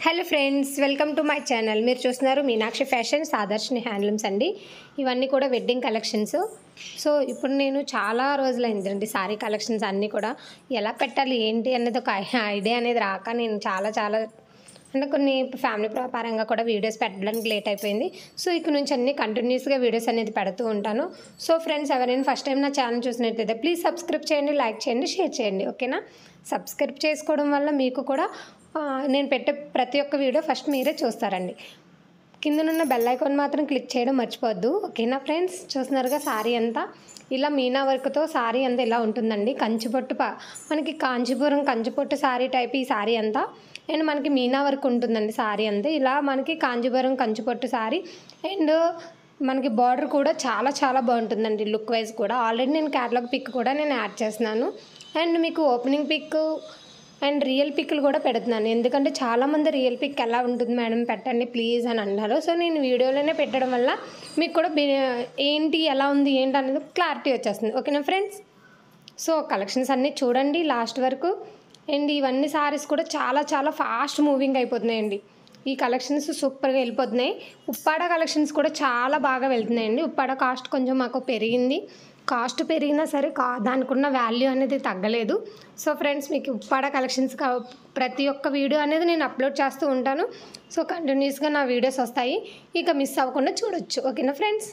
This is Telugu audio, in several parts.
hello friends welcome to my channel మీరు చూస్తున్నారు మీనాక్షి ఫ్యాషన్స్ ఆదర్శిని హ్యాండ్లూమ్స్ అండి ఇవన్నీ కూడా వెడ్డింగ్ కలెక్షన్స్ సో ఇప్పుడు నేను చాలా రోజులైందండి సారీ కలెక్షన్స్ అన్నీ కూడా ఎలా పెట్టాలి ఏంటి అనేది ఒక ఐడియా అనేది రాక నేను చాలా చాలా అంటే కొన్ని ఫ్యామిలీ పరంగా కూడా వీడియోస్ పెట్టడానికి లేట్ అయిపోయింది సో ఇక నుంచి అన్ని కంటిన్యూస్గా వీడియోస్ అనేది పెడుతూ ఉంటాను సో ఫ్రెండ్స్ ఎవరైనా ఫస్ట్ టైం నా ఛానల్ చూసినట్లయితే ప్లీజ్ సబ్స్క్రైబ్ చేయండి లైక్ చేయండి షేర్ చేయండి ఓకేనా సబ్స్క్రైబ్ చేసుకోవడం వల్ల మీకు కూడా ఆ, నేను పెట్టే ప్రతి ఒక్క వీడియో ఫస్ట్ మీరే చూస్తారండి కిందనున్న బెల్ ఐకాన్ మాత్రం క్లిక్ చేయడం మర్చిపోవద్దు ఓకేనా ఫ్రెండ్స్ చూస్తున్నారుగా సారీ అంతా ఇలా మీనా వర్క్తో సారీ అంతా ఇలా ఉంటుందండి కంచిపొట్టు ప మనకి కాంచీపురం కంచిపొట్టు సారీ టైప్ ఈ సారీ అంతా అండ్ మనకి మీనా వర్క్ ఉంటుందండి సారీ అంతా ఇలా మనకి కాంచీపురం కంచిపొట్టు సారీ అండ్ మనకి బార్డర్ కూడా చాలా చాలా బాగుంటుందండి లుక్ వైజ్ కూడా ఆల్రెడీ నేను క్యాటలాగ్ పిక్ కూడా నేను యాడ్ చేస్తున్నాను అండ్ మీకు ఓపెనింగ్ పిక్ అండ్ రియల్ పిక్లు కూడా పెడుతున్నాను ఎందుకంటే చాలామంది రియల్ పిక్ ఎలా ఉంటుంది మేడం పెట్టండి ప్లీజ్ అని అన్నారు సో నేను వీడియోలోనే పెట్టడం వల్ల మీకు కూడా బి- ఏంటి ఎలా ఉంది ఏంటి అనేది క్లారిటీ వచ్చేస్తుంది ఓకేనా ఫ్రెండ్స్ సో కలెక్షన్స్ అన్నీ చూడండి లాస్ట్ వరకు అండ్ ఇవన్నీ సారీస్ కూడా చాలా చాలా ఫాస్ట్ మూవింగ్ అయిపోతున్నాయండి ఈ కలెక్షన్స్ సూపర్గా వెళ్ళిపోతున్నాయి ఉప్పాడ కలెక్షన్స్ కూడా చాలా బాగా వెళ్తున్నాయండి ఉప్పాడ కాస్ట్ కొంచెం మాకు పెరిగింది కాస్ట్ పెరిగినా సరే కా దానికి ఉన్న వాల్యూ అనేది తగ్గలేదు సో ఫ్రెండ్స్ మీకు ఉప్పాడ కలెక్షన్స్ కా ప్రతి ఒక్క వీడియో అనేది నేను అప్లోడ్ చేస్తూ ఉంటాను సో కంటిన్యూస్గా నా వీడియోస్ వస్తాయి ఇక మిస్ అవ్వకుండా చూడొచ్చు ఓకేనా ఫ్రెండ్స్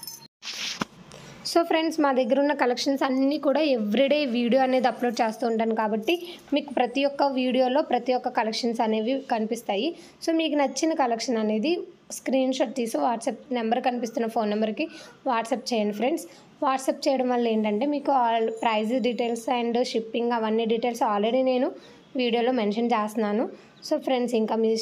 సో ఫ్రెండ్స్ మా దగ్గర ఉన్న కలెక్షన్స్ అన్నీ కూడా ఎవ్రీడే వీడియో అనేది అప్లోడ్ చేస్తూ ఉంటాను కాబట్టి మీకు ప్రతి ఒక్క వీడియోలో ప్రతి ఒక్క కలెక్షన్స్ అనేవి కనిపిస్తాయి సో మీకు నచ్చిన కలెక్షన్ అనేది స్క్రీన్ షాట్ తీసి వాట్సాప్ నెంబర్ కనిపిస్తున్న ఫోన్ నెంబర్కి వాట్సాప్ చేయండి ఫ్రెండ్స్ వాట్సాప్ చేయడం వల్ల ఏంటంటే మీకు all price details and shipping అవన్నీ డీటెయిల్స్ ఆల్రెడీ నేను వీడియోలో మెన్షన్ చేస్తున్నాను సో ఫ్రెండ్స్ ఇంకా మీ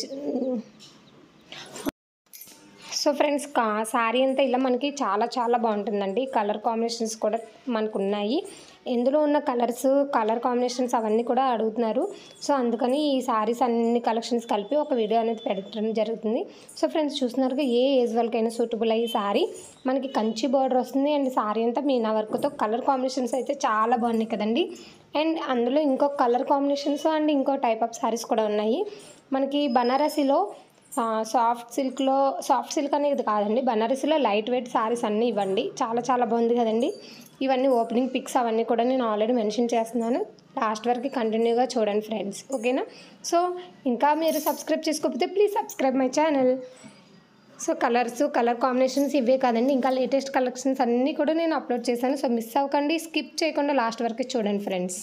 సో ఫ్రెండ్స్ కా శారీ అంతా ఇలా మనకి చాలా చాలా బాగుంటుందండి కలర్ కాంబినేషన్స్ కూడా మనకు ఉన్నాయి ఇందులో ఉన్న కలర్స్ కలర్ కాంబినేషన్స్ అవన్నీ కూడా అడుగుతున్నారు సో అందుకని ఈ శారీస్ అన్ని కలెక్షన్స్ కలిపి ఒక వీడియో అనేది పెట్టడం జరుగుతుంది సో ఫ్రెండ్స్ చూస్తున్నారుగా ఏ ఏజ్ వాళ్ళకైనా సూటబుల్ అయ్యి శారీ మనకి కంచి బార్డర్ వస్తుంది అండ్ శారీ అంతా మీనా వర్క్తో కలర్ కాంబినేషన్స్ అయితే చాలా బాగున్నాయి కదండి అండ్ అందులో ఇంకో కలర్ కాంబినేషన్స్ అండ్ ఇంకో టైప్ ఆఫ్ శారీస్ కూడా ఉన్నాయి మనకి బనారసిలో ఆ, సాఫ్ట్ సిల్క్లో సాఫ్ట్ సిల్క్ అనేది కాదండి బనారస్లో లైట్ వెయిట్ శారీస్ అన్నీ ఇవ్వండి చాలా చాలా బాగుంది కదండి ఇవన్నీ ఓపెనింగ్ పిక్స్ అవన్నీ కూడా నేను ఆల్రెడీ మెన్షన్ చేస్తున్నాను లాస్ట్ వరకు కంటిన్యూగా చూడండి ఫ్రెండ్స్ ఓకేనా సో ఇంకా మీరు సబ్స్క్రైబ్ చేసుకోకపోతే please subscribe my channel so colours colour combinations ఇవే కాదండి ఇంకా లేటెస్ట్ కలెక్షన్స్ అన్నీ కూడా నేను అప్లోడ్ చేశాను సో మిస్ అవ్వకండి స్కిప్ చేయకుండా లాస్ట్ వరకు చూడండి ఫ్రెండ్స్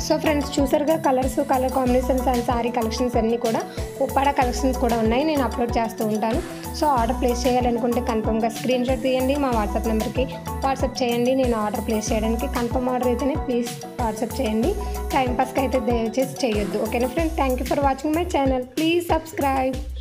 సో ఫ్రెండ్స్ చూసారుగా colours colour combinations and sari collections అన్నీ కూడా ఉప్పాడ కలెక్షన్స్ కూడా ఉన్నాయి నేను అప్లోడ్ చేస్తూ ఉంటాను సో ఆర్డర్ ప్లేస్ చేయాలనుకుంటే కన్ఫర్మ్గా స్క్రీన్ షాట్ తీయండి మా వాట్సాప్ నెంబర్కి వాట్సాప్ చేయండి నేను ఆర్డర్ ప్లేస్ చేయడానికి కన్ఫర్మ్ ఆర్డర్ అయితేనే ప్లీజ్ వాట్సాప్ చేయండి టైం పాస్కి అయితే దయచేసి చేయొద్దు ఓకేనా friends thank you for watching my channel please subscribe